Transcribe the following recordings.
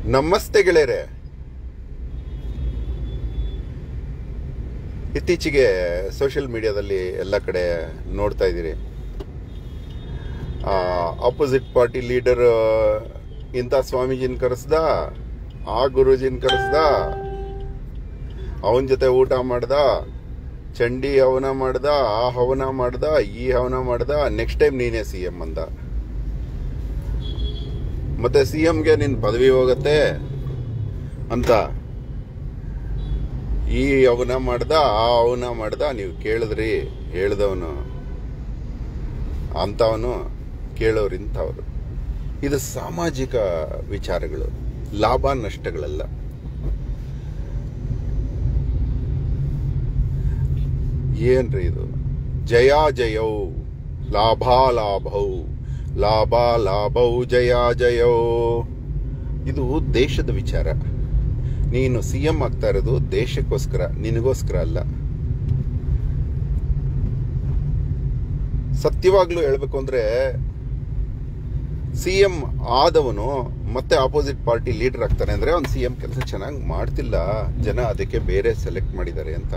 ನಮಸ್ತೆ ಗೆಳೆಯರೆ ಇತ್ತೀಚೆಗೆ ಸೋಷಿಯಲ್ ಮೀಡಿಯಾದಲ್ಲಿ ಎಲ್ಲ ಕಡೆ ನೋಡ್ತಾ ಇದ್ದೀರಿ ಅಪೋಸಿಟ್ ಪಾರ್ಟಿ ಲೀಡರ್ ಇಂಥ ಸ್ವಾಮೀಜಿನ ಕರೆಸ್ದ ಆ ಗುರುಜಿನ ಕರೆಸ್ದ ಅವನ ಜೊತೆ ಊಟ ಮಾಡ್ದ ಚಂಡಿ ಹವನ ಮಾಡ್ದ ಆ ಹವನ ಮಾಡ್ದ ಈ ಹವನ ಮಾಡ್ದ ನೆಕ್ಸ್ಟ್ ಟೈಮ್ ನೀನೇ ಸಿ ಎಂ ಅಂದ ಮತ್ತೆ ಸಿ ಎಂಗೆ ನಿನ್ ಪದವಿ ಹೋಗತ್ತೆ ಅಂತ ಈ ಅವನ ಮಾಡ್ದ ಆ ಅವನ ಮಾಡ್ದ ನೀವು ಕೇಳಿದ್ರಿ ಹೇಳ್ದವನು ಅಂತವನು ಕೇಳೋರು ಇಂಥವ್ರು ಇದು ಸಾಮಾಜಿಕ ವಿಚಾರಗಳು ಲಾಭ ನಷ್ಟಗಳಲ್ಲ ಏನ್ರಿ ಇದು ಜಯ ಜಯೌ ಲಾಭ ಲಾಭೌ ಲಾಭ ಲಾಭೌ ಜಯ ಜಯೋ ಇದು ದೇಶದ ವಿಚಾರ ನೀನು ಸಿ ಎಂ ಆಗ್ತಾ ಇರೋದು ದೇಶಕ್ಕೋಸ್ಕರ ನಿನಗೋಸ್ಕರ ಅಲ್ಲ ಸತ್ಯವಾಗ್ಲೂ ಹೇಳ್ಬೇಕು ಅಂದ್ರೆ ಸಿ ಎಂ ಆದವನು ಮತ್ತೆ ಆಪೋಸಿಟ್ ಪಾರ್ಟಿ ಲೀಡರ್ ಆಗ್ತಾನೆ ಅಂದ್ರೆ ಅವ್ನು ಸಿ ಎಂ ಕೆಲಸ ಚೆನ್ನಾಗಿ ಮಾಡ್ತಿಲ್ಲ ಜನ ಅದಕ್ಕೆ ಬೇರೆ ಸೆಲೆಕ್ಟ್ ಮಾಡಿದ್ದಾರೆ ಅಂತ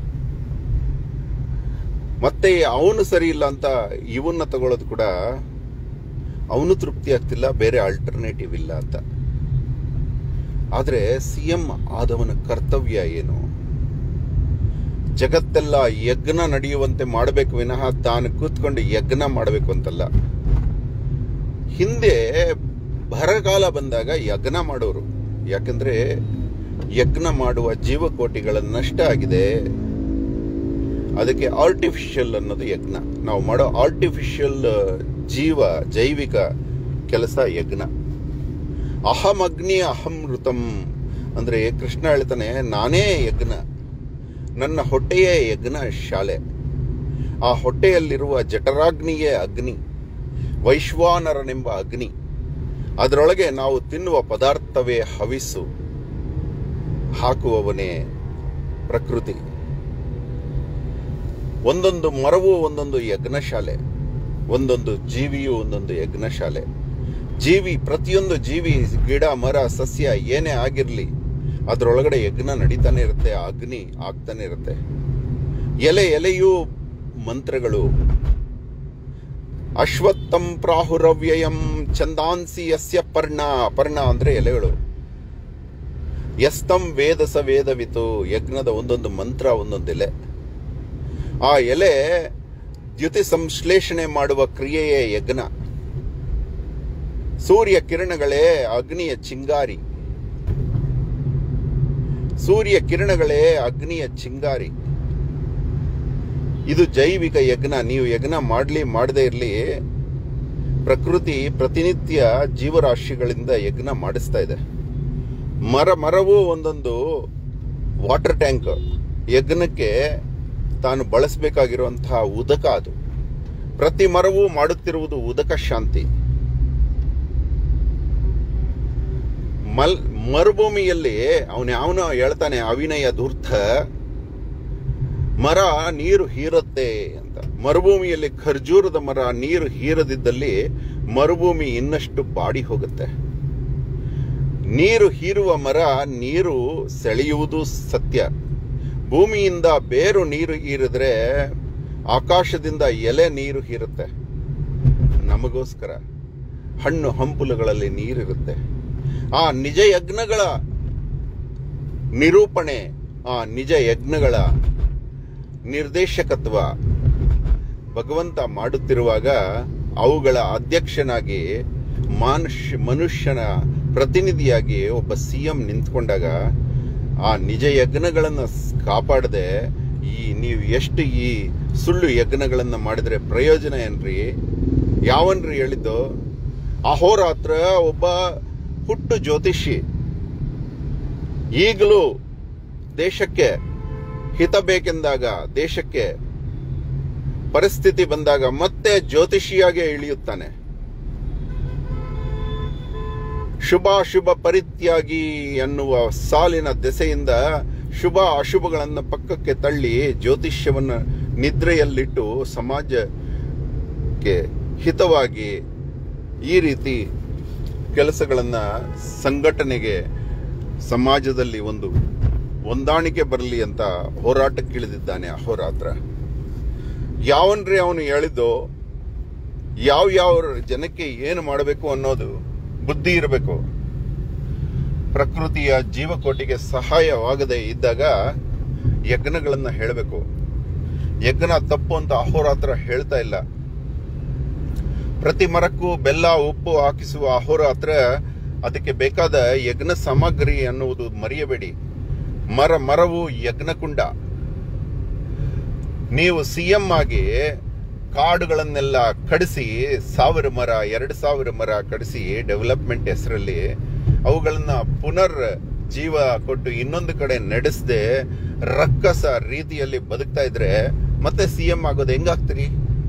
ಮತ್ತೆ ಅವನು ಸರಿ ಇಲ್ಲ ಅಂತ ಇವನ್ನ ತಗೊಳ್ಳೋದು ಕೂಡ ಅವನು ತೃಪ್ತಿ ಆಗ್ತಿಲ್ಲ ಬೇರೆ ಆಲ್ಟರ್ನೇಟಿವ್ ಇಲ್ಲ ಅಂತ ಆದ್ರೆ ಸಿ ಎಂ ಆದವನ ಕರ್ತವ್ಯ ಏನು ಜಗತ್ತೆಲ್ಲ ಯಜ್ಞ ನಡೆಯುವಂತೆ ಮಾಡಬೇಕು ವಿನಃ ತಾನು ಕೂತ್ಕೊಂಡು ಯಜ್ಞ ಮಾಡಬೇಕು ಅಂತಲ್ಲ ಹಿಂದೆ ಬರಗಾಲ ಬಂದಾಗ ಯಜ್ಞ ಮಾಡೋರು ಯಾಕಂದ್ರೆ ಯಜ್ಞ ಮಾಡುವ ಜೀವಕೋಟಿಗಳ ನಷ್ಟ ಆಗಿದೆ ಅದಕ್ಕೆ ಆರ್ಟಿಫಿಷಿಯಲ್ ಅನ್ನೋದು ಯಜ್ಞ ನಾವು ಮಾಡೋ ಆರ್ಟಿಫಿಷಿಯಲ್ ಜೀವ ಜೈವಿಕ ಕೆಲಸ ಯಜ್ಞ ಅಹಂ ಅಗ್ನಿ ಅಹಂ ಋತಂ ಅಂದ್ರೆ ಕೃಷ್ಣ ಹೇಳ್ತಾನೆ ನಾನೇ ಯಜ್ಞ ನನ್ನ ಹೊಟ್ಟೆಯೇ ಯಜ್ಞ ಶಾಲೆ ಆ ಹೊಟ್ಟೆಯಲ್ಲಿರುವ ಜಠರಾಗ್ನಿಯೇ ಅಗ್ನಿ ವೈಶ್ವಾನರನೆಂಬ ಅಗ್ನಿ ಅದರೊಳಗೆ ನಾವು ತಿನ್ನುವ ಪದಾರ್ಥವೇ ಹವಿಸ್ಸು ಹಾಕುವವನೇ ಪ್ರಕೃತಿ ಒಂದೊಂದು ಮರವು ಒಂದೊಂದು ಯಜ್ಞಶಾಲೆ ಒಂದೊಂದು ಜೀವಿಯು ಒಂದೊಂದು ಯಜ್ಞಶಾಲೆ ಜೀವಿ ಪ್ರತಿಯೊಂದು ಜೀವಿ ಗಿಡ ಮರ ಸಸ್ಯ ಏನೇ ಆಗಿರ್ಲಿ ಅದರೊಳಗಡೆ ಯಜ್ಞ ನಡೀತಾನೆ ಇರುತ್ತೆ ಅಗ್ನಿ ಆಗ್ತಾನೆ ಇರುತ್ತೆ ಎಲೆ ಎಲೆಯೂ ಮಂತ್ರಗಳು ಅಶ್ವತ್ಥಂ ಪ್ರಾಹುರವ್ಯಯಂ ಚಂದಾನ್ಸಿ ಯಸ್ಯ ಪರ್ಣ ಪರ್ಣ ಅಂದ್ರೆ ಎಲೆಗಳು ಎಸ್ತಂ ವೇದಸ ವೇದವಿತು ಯಜ್ಞದ ಒಂದೊಂದು ಮಂತ್ರ ಒಂದೊಂದು ಎಲೆ ಆ ಎಲೆ ದ್ಯುತಿ ಸಂಶ್ಲೇಷಣೆ ಮಾಡುವ ಕ್ರಿಯೆಯೇ ಯಜ್ಞ ಸೂರ್ಯ ಕಿರಣಗಳೇ ಅಗ್ನಿಯ ಚಿಂಗಾರಿ ಸೂರ್ಯ ಕಿರಣಗಳೇ ಅಗ್ನಿಯ ಚಿಂಗಾರಿ ಇದು ಜೈವಿಕ ಯಜ್ಞ ನೀವು ಯಜ್ಞ ಮಾಡಲಿ ಮಾಡದೇ ಇರಲಿ ಪ್ರಕೃತಿ ಪ್ರತಿನಿತ್ಯ ಜೀವರಾಶಿಗಳಿಂದ ಯಜ್ಞ ಮಾಡಿಸ್ತಾ ಇದೆ ಮರ ಮರವೂ ಒಂದೊಂದು ವಾಟರ್ ಟ್ಯಾಂಕ್ ಯಜ್ಞಕ್ಕೆ ತಾನು ಬಳಸಬೇಕಾಗಿರುವಂತಹ ಉದಕ ಅದು ಪ್ರತಿ ಮರವೂ ಮಾಡುತ್ತಿರುವುದು ಉದಕ ಶಾಂತಿ ಮಲ್ ಮರುಭೂಮಿಯಲ್ಲಿ ಅವನ ಯಾವನ ಹೇಳ್ತಾನೆ ಅವಿನಯ ಧೂರ್ತ ಮರ ನೀರು ಹೀರುತ್ತೆ ಅಂತ ಮರುಭೂಮಿಯಲ್ಲಿ ಖರ್ಜೂರದ ಮರ ನೀರು ಹೀರದಿದ್ದಲ್ಲಿ ಮರುಭೂಮಿ ಇನ್ನಷ್ಟು ಬಾಡಿ ಹೋಗುತ್ತೆ ನೀರು ಹೀರುವ ಮರ ನೀರು ಸೆಳೆಯುವುದು ಸತ್ಯ ಭೂಮಿಯಿಂದ ಬೇರು ನೀರು ಹೀರಿದ್ರೆ ಆಕಾಶದಿಂದ ಎಲೆ ನೀರು ಹೀರುತ್ತೆ ನಮಗೋಸ್ಕರ ಹಣ್ಣು ಹಂಪುಲುಗಳಲ್ಲಿ ನೀರಿರುತ್ತೆ ಆ ನಿಜ ಯಜ್ಞಗಳ ನಿರೂಪಣೆ ಆ ನಿಜ ಯಜ್ಞಗಳ ನಿರ್ದೇಶಕತ್ವ ಭಗವಂತ ಮಾಡುತ್ತಿರುವಾಗ ಅವುಗಳ ಅಧ್ಯಕ್ಷನಾಗಿ ಮನುಷ್ಯ ಮನುಷ್ಯನ ಪ್ರತಿನಿಧಿಯಾಗಿ ಒಬ್ಬ ಸಿ ಎಂ ನಿಂತ್ಕೊಂಡಾಗ ಆ ನಿಜ ಯಜ್ಞಗಳನ್ನು ಕಾಪಾಡದೆ ಈ ನೀವು ಎಷ್ಟು ಈ ಸುಳ್ಳು ಯಜ್ಞಗಳನ್ನು ಮಾಡಿದ್ರೆ ಪ್ರಯೋಜನ ಏನ್ರಿ ಯಾವನ್ರಿ ಹೇಳಿದ್ದು ಅಹೋರಾತ್ರ ಒಬ್ಬ ಹುಟ್ಟು ಜ್ಯೋತಿಷಿ ಈಗಲೂ ದೇಶಕ್ಕೆ ಹಿತ ಬೇಕೆಂದಾಗ ದೇಶಕ್ಕೆ ಪರಿಸ್ಥಿತಿ ಬಂದಾಗ ಮತ್ತೆ ಜ್ಯೋತಿಷಿಯಾಗೆ ಇಳಿಯುತ್ತಾನೆ ಶುಭಾಶುಭ ಪರಿತ್ಯಾಗಿ ಅನ್ನುವ ಸಾಲಿನ ದೆಸೆಯಿಂದ ಶುಭ ಅಶುಭಗಳನ್ನು ಪಕ್ಕಕ್ಕೆ ತಳ್ಳಿ ಜ್ಯೋತಿಷ್ಯವನ್ನು ನಿದ್ರೆಯಲ್ಲಿಟ್ಟು ಸಮಾಜಕ್ಕೆ ಹಿತವಾಗಿ ಈ ರೀತಿ ಕೆಲಸಗಳನ್ನ ಸಂಘಟನೆಗೆ ಸಮಾಜದಲ್ಲಿ ಒಂದು ಹೊಂದಾಣಿಕೆ ಬರಲಿ ಅಂತ ಹೋರಾಟಕ್ಕಿಳಿದಿದ್ದಾನೆ ಅಹೋರಾತ್ರ ಯಾವನ್ರಿ ಅವನು ಹೇಳಿದ್ದು ಯಾವ ಯಾವ ಜನಕ್ಕೆ ಏನು ಮಾಡಬೇಕು ಅನ್ನೋದು ಬುದ್ಧಿ ಇರಬೇಕು ಪ್ರಕೃತಿಯ ಜೀವಕೋಟಿಗೆ ಸಹಾಯವಾಗದೆ ಇದ್ದಾಗ ಯಜ್ಞಗಳನ್ನ ಹೇಳಬೇಕು ಯಜ್ಞ ತಪ್ಪು ಅಂತ ಅಹೋರಾತ್ರ ಹೇಳ್ತಾ ಇಲ್ಲ ಪ್ರತಿ ಮರಕ್ಕೂ ಬೆಲ್ಲ ಉಪ್ಪು ಹಾಕಿಸುವ ಅಹೋರಾತ್ರ ಅದಕ್ಕೆ ಬೇಕಾದ ಯಜ್ಞ ಸಾಮಗ್ರಿ ಅನ್ನುವುದು ಮರೆಯಬೇಡಿ ಮರ ಮರವು ಯಜ್ಞಕುಂಡ ನೀವು ಸಿಎಂ ಆಗಿ ಕಾಡುಗಳನ್ನೆಲ್ಲ ಕಡಿಸಿ ಸಾವಿರ ಮರ ಎರಡು ಸಾವಿರ ಮರ ಕಡಿಸಿ ಡೆವಲಪ್ಮೆಂಟ್ ಹೆಸರಲ್ಲಿ ಅವುಗಳನ್ನ ಪುನರ್ ಜೀವ ಕೊಟ್ಟು ಇನ್ನೊಂದು ಕಡೆ ನಡೆಸದೆ ರಕ್ಕಸ ರೀತಿಯಲ್ಲಿ ಬದುಕ್ತಾ ಇದ್ರೆ ಮತ್ತೆ ಸಿಎಂ ಆಗೋದು ಹೆಂಗಾಗ್ತೀರಿ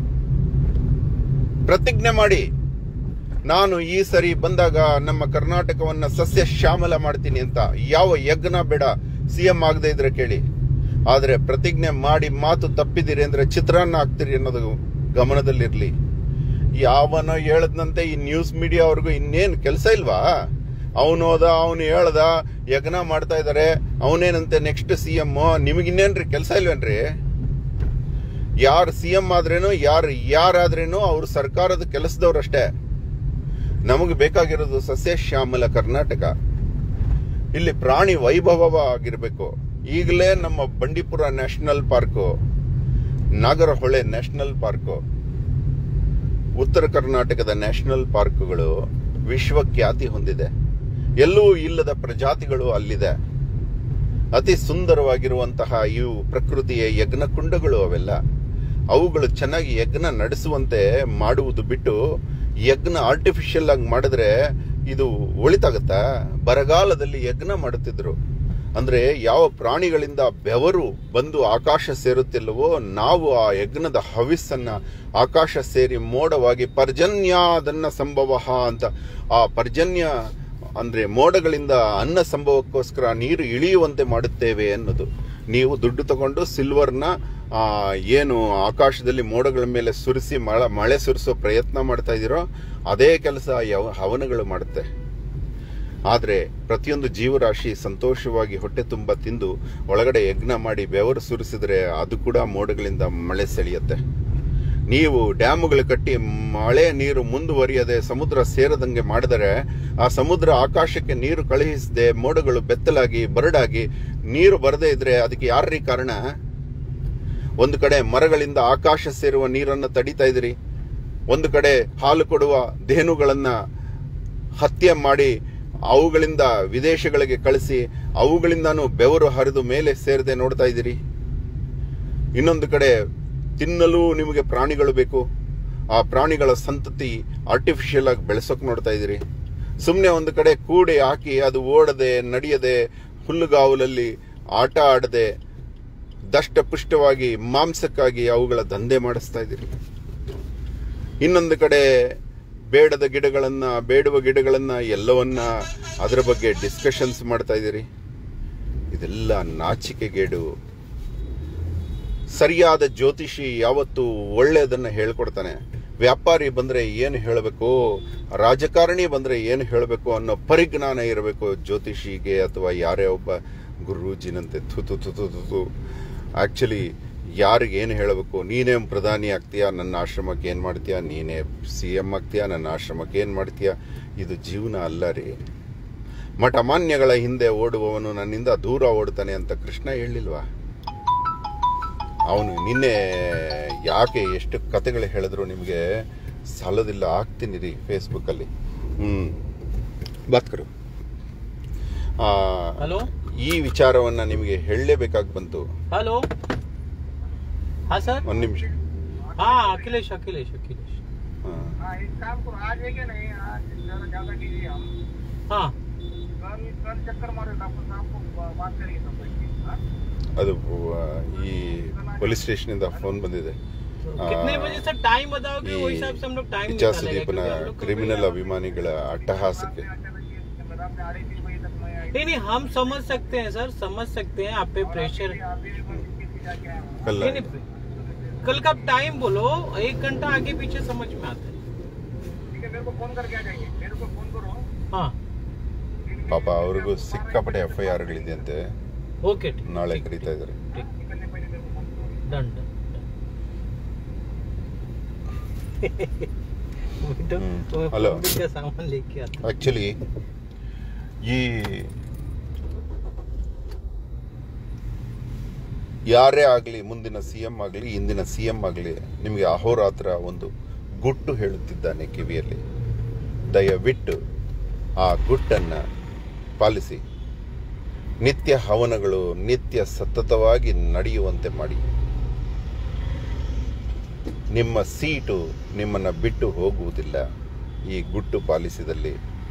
ಪ್ರತಿಜ್ಞೆ ಮಾಡಿ ನಾನು ಈ ಸರಿ ಬಂದಾಗ ನಮ್ಮ ಕರ್ನಾಟಕವನ್ನ ಸಸ್ಯ ಶ್ಯಾಮಲ ಮಾಡ್ತೀನಿ ಅಂತ ಯಾವ ಯಜ್ಞ ಬೇಡ ಸಿಎಂ ಆಗದೆ ಇದ್ರೆ ಕೇಳಿ ಆದ್ರೆ ಪ್ರತಿಜ್ಞೆ ಮಾಡಿ ಮಾತು ತಪ್ಪಿದಿರಿ ಅಂದ್ರೆ ಚಿತ್ರಾನ್ನ ಹಾಕ್ತಿರಿ ಅನ್ನೋದು ಗಮನದಲ್ಲಿರ್ಲಿ ಯಾವನೋ ಹೇಳದ್ನಂತೆ ಈ ನ್ಯೂಸ್ ಮೀಡಿಯಾ ಅವ್ರಿಗೂ ಇನ್ನೇನ್ ಕೆಲಸ ಇಲ್ವಾ ಅವನು ಹೋದ ಅವನು ಹೇಳ್ದ ಯಜ್ಞ ಮಾಡ್ತಾ ಇದಾರೆ ಅವನೇನಂತೆ ನೆಕ್ಸ್ಟ್ ಸಿ ಎಂ ನಿಮಗಿನ್ನೇನ್ರಿ ಕೆಲಸ ಇಲ್ವೇನ್ರಿ ಯಾರು ಸಿ ಎಂ ಆದ್ರೇನು ಯಾರು ಯಾರಾದ್ರೇನು ಅವ್ರು ಸರ್ಕಾರದ ಕೆಲಸದವ್ರಷ್ಟೇ ನಮಗೆ ಬೇಕಾಗಿರೋದು ಸಸ್ಯ ಶ್ಯಾಮಲ ಕರ್ನಾಟಕ ಇಲ್ಲಿ ಪ್ರಾಣಿ ವೈಭವ ಆಗಿರ್ಬೇಕು ಈಗಲೇ ನಮ್ಮ Bandipur national park Nagarahole national park ಉತ್ತರ ಕರ್ನಾಟಕದ ನ್ಯಾಷನಲ್ ಪಾರ್ಕ್ಗಳು ವಿಶ್ವಖ್ಯಾತಿ ಹೊಂದಿದೆ ಎಲ್ಲೂ ಇಲ್ಲದ ಪ್ರಜಾತಿಗಳು ಅಲ್ಲಿದೆ ಅತಿ ಸುಂದರವಾಗಿರುವಂತಹ ಇವು ಪ್ರಕೃತಿಯ ಯಜ್ಞಕುಂಡಗಳು ಅವೆಲ್ಲ ಅವುಗಳು ಚೆನ್ನಾಗಿ ಯಜ್ಞ ನಡೆಸುವಂತೆ ಮಾಡುವುದು ಬಿಟ್ಟು ಯಜ್ಞ ಆರ್ಟಿಫಿಷಿಯಲ್ ಆಗಿ ಮಾಡಿದ್ರೆ ಇದು ಒಳಿತಾಗತ್ತಾ ಬರಗಾಲದಲ್ಲಿ ಯಜ್ಞ ಮಾಡುತ್ತಿದ್ರು ಅಂದ್ರೆ ಯಾವ ಪ್ರಾಣಿಗಳಿಂದ ಬೆವರು ಬಂದು ಆಕಾಶ ಸೇರುತ್ತಿಲ್ಲವೋ ನಾವು ಆ ಯಜ್ಞದ ಹವಿಸ್ಸನ್ನ ಆಕಾಶ ಸೇರಿ ಮೋಡವಾಗಿ ಪರ್ಜನ್ಯಾದನ್ನ ಸಂಭವ ಅಂತ ಆ ಪರ್ಜನ್ಯ ಅಂದ್ರೆ ಮೋಡಗಳಿಂದ ಅನ್ನ ಸಂಭವಕ್ಕೋಸ್ಕರ ನೀರು ಇಳಿಯುವಂತೆ ಮಾಡುತ್ತೇವೆ ಅನ್ನೋದು ನೀವು ದುಡ್ಡು ತಗೊಂಡು ಸಿಲ್ವರ್ನ ಆ, ಏನು ಆಕಾಶದಲ್ಲಿ ಮೋಡಗಳ ಮೇಲೆ ಸುರಿಸಿ ಮಳೆ ಮಳೆ ಸುರಿಸೋ ಪ್ರಯತ್ನ ಮಾಡ್ತಾ ಇದ್ದೀರೋ ಅದೇ ಕೆಲಸ ಯಾವ ಹವನಗಳು ಮಾಡುತ್ತೆ ಆದರೆ ಪ್ರತಿಯೊಂದು ಜೀವರಾಶಿ ಸಂತೋಷವಾಗಿ ಹೊಟ್ಟೆ ತುಂಬ ತಿಂದು ಒಳಗಡೆ ಯಜ್ಞ ಮಾಡಿ ಬೆವರು ಸುರಿಸಿದ್ರೆ ಅದು ಕೂಡ ಮೋಡಗಳಿಂದ ಮಳೆ ಸೆಳೆಯುತ್ತೆ ನೀವು ಡ್ಯಾಮುಗಳು ಕಟ್ಟಿ ಮಳೆ ನೀರು ಮುಂದುವರಿಯದೆ ಸಮುದ್ರ ಸೇರದಂಗೆ ಮಾಡಿದರೆ ಆ ಸಮುದ್ರ ಆಕಾಶಕ್ಕೆ ನೀರು ಕಳುಹಿಸದೆ ಮೋಡಗಳು ಬೆತ್ತಲಾಗಿ ಬರಡಾಗಿ ನೀರು ಬರದೇ ಇದ್ರೆ ಅದಕ್ಕೆ ಯಾರ್ರೀ ಕಾರಣ ಒಂದು ಕಡೆ ಮರಗಳಿಂದ ಆಕಾಶ ಸೇರುವ ನೀರನ್ನು ತಡಿತಾ ಇದ್ರಿ ಒಂದು ಕಡೆ ಹಾಲು ಕೊಡುವ ದೇನುಗಳನ್ನ ಹತ್ಯೆ ಮಾಡಿ ಅವುಗಳಿಂದ ವಿದೇಶಗಳಿಗೆ ಕಳಿಸಿ ಅವುಗಳಿಂದಾನು ಬೆವರು ಹರಿದು ಮೇಲೆ ಸೇರದೆ ನೋಡ್ತಾ ಇದ್ದೀರಿ ಇನ್ನೊಂದು ಕಡೆ ತಿನ್ನಲು ನಿಮಗೆ ಪ್ರಾಣಿಗಳು ಬೇಕು ಆ ಪ್ರಾಣಿಗಳ ಸಂತತಿ ಆರ್ಟಿಫಿಷಿಯಲ್ ಆಗಿ ಬೆಳೆಸೋಕೆ ನೋಡ್ತಾ ಇದ್ದೀರಿ ಸುಮ್ಮನೆ ಒಂದು ಕಡೆ ಕೂಡೆ ಹಾಕಿ ಅದು ಓಡದೆ ನಡೆಯದೆ ಹುಲ್ಲುಗಾವಲಲ್ಲಿ ಆಟ ಆಡದೆ ದಷ್ಟಪುಷ್ಟವಾಗಿ ಮಾಂಸಕ್ಕಾಗಿ ಅವುಗಳ ದಂಧೆ ಮಾಡಿಸ್ತಾ ಇದ್ದೀರಿ ಇನ್ನೊಂದು ಕಡೆ ಬೇಡದ ಗಿಡಗಳನ್ನ ಬೇಡುವ ಗಿಡಗಳನ್ನ ಎಲ್ಲವನ್ನ ಅದರ ಬಗ್ಗೆ ಡಿಸ್ಕಷನ್ಸ್ ಮಾಡ್ತಾ ಇದ್ದೀರಿ ಇದೆಲ್ಲ ನಾಚಿಕೆಗೇಡು ಸರಿಯಾದ ಜ್ಯೋತಿಷಿ ಯಾವತ್ತು ಒಳ್ಳೆಯದನ್ನ ಹೇಳ್ಕೊಡ್ತಾನೆ ವ್ಯಾಪಾರಿ ಬಂದ್ರೆ ಏನು ಹೇಳಬೇಕು ರಾಜಕಾರಣಿ ಬಂದ್ರೆ ಏನು ಹೇಳಬೇಕು ಅನ್ನೋ ಪರಿಜ್ಞಾನ ಇರಬೇಕು ಜ್ಯೋತಿಷಿಗೆ ಅಥವಾ ಯಾರೇ ಒಬ್ಬ ಗುರೂಜಿನಂತೆ ಥು ತು ತು ತು ತು ತು ಆಕ್ಚುಲಿ ಯಾರಿಗೆ ಏನು ಹೇಳಬೇಕು ನೀನೇ ಪ್ರಧಾನಿ ಆಗ್ತೀಯಾ ನನ್ನ ಆಶ್ರಮಕ್ಕೆ ಏನು ಮಾಡ್ತೀಯಾ ನೀನೇ ಸಿ ಎಂ ಆಗ್ತೀಯಾ ನನ್ನ ಆಶ್ರಮಕ್ಕೆ ಏನು ಮಾಡ್ತೀಯಾ ಇದು ಜೀವನ ಅಲ್ಲ ರೀ ಮಠಮಾನ್ಯಗಳ ಹಿಂದೆ ಓಡುವವನು ನನ್ನಿಂದ ದೂರ ಓಡ್ತಾನೆ ಅಂತ ಕೃಷ್ಣ ಹೇಳಿಲ್ವಾ ಅವನು ನಿನ್ನೆ ಯಾಕೆ ಎಷ್ಟು ಕತೆಗಳು ಹೇಳಿದ್ರು ನಿಮಗೆ ಸಾಲದಿಲ್ಲ ಆಗ್ತೀನಿ ರೀ ಫೇಸ್ಬುಕ್ಕಲ್ಲಿ ಹ್ಞೂ ಬಾತ್ಕರು ಆ, हेलो ಈ ವಿಚಾರವನ್ನ ನಿಮಗೆ ಹೇಳಲೇಬೇಕಾಗಿ ಬಂತು हेलो हाँ सर ಒಂದು ನಿಮಿಷ हाँ अखिलेश अखिलेश अखिलेश ಹಾ. हाँ इस काम को आज है क्या नहीं आज ज्यादा ज्यादा कीजिए हम हाँ कल कल चक्कर मारे डॉक्टर साहब को बा- बात करेंगे सब बैठ के हाँ? ಅದು ಆ, ಈ ಪೊಲೀಸ್ ಸ್ಟೇಷನಿಂದ ಫೋನ್ ಬಂದಿದೆ ಆ, कितने बजे सर टाइम बताओगे ಈ वो हिसाब से हम लोग टाइम ಇಚ್ಛಾ निकालेंगे ಸುದೀಪನ क्योंकि हम लोग ಕ್ರಿಮಿನಲ್ कभी- ಅಭಿಮಾನಿಗಳ ಅಟ್ಟಹಾಸಕ್ಕೆ रात में चलेंगे रात में अढ़ाई तीन बजे तक मैं आई नहीं नहीं हम समझ सकते हैं सर समझ सकते हैं आप पे प्रेशर आप भी मैं किसी जाके आया हूँ ಕಲ್ಲ नहीं नहीं कल का टाइम बोलो एक घंटा आगे पीछे समझ में आता है ठीक है मेरे को फोन करके आ जाइए मेरे को फोन करो ಹಾ ಪಾಪ ಅವ್ರಿಗೂ ಸಿಕ್ಕಾಪಟ್ಟೆ ಎಫ್ ಐ ಆರ್ಗಳಿದೆಯಂತೆ ಓಕೆ ನಾಳೆ ಕರೀತಾ ಇದ್ದಾರೆ डन डन तो हम्म, वो हेलो। plumbing का सामान लेके आता ಆಕ್ಚುಲಿ ಈ ಯಾರೇ ಆಗಲಿ ಮುಂದಿನ ಸಿ ಎಂ ಆಗಲಿ ಇಂದಿನ ಸಿ ಎಂ ಆಗಲಿ ನಿಮಗೆ ಅಹೋರಾತ್ರ ಒಂದು ಗುಟ್ಟು ಹೇಳುತ್ತಿದ್ದಾನೆ ಕಿವಿಯಲ್ಲಿ ದಯವಿಟ್ಟು ಆ ಗುಟ್ಟನ್ನು ಪಾಲಿಸಿ ನಿತ್ಯ ಹವನಗಳು ನಿತ್ಯ ಸತತವಾಗಿ ನಡೆಯುವಂತೆ ಮಾಡಿ ನಿಮ್ಮ ಸೀಟು ನಿಮ್ಮನ್ನು ಬಿಟ್ಟು ಹೋಗುವುದಿಲ್ಲ ಈ ಗುಟ್ಟು ಪಾಲಿಸಿದಲ್ಲಿ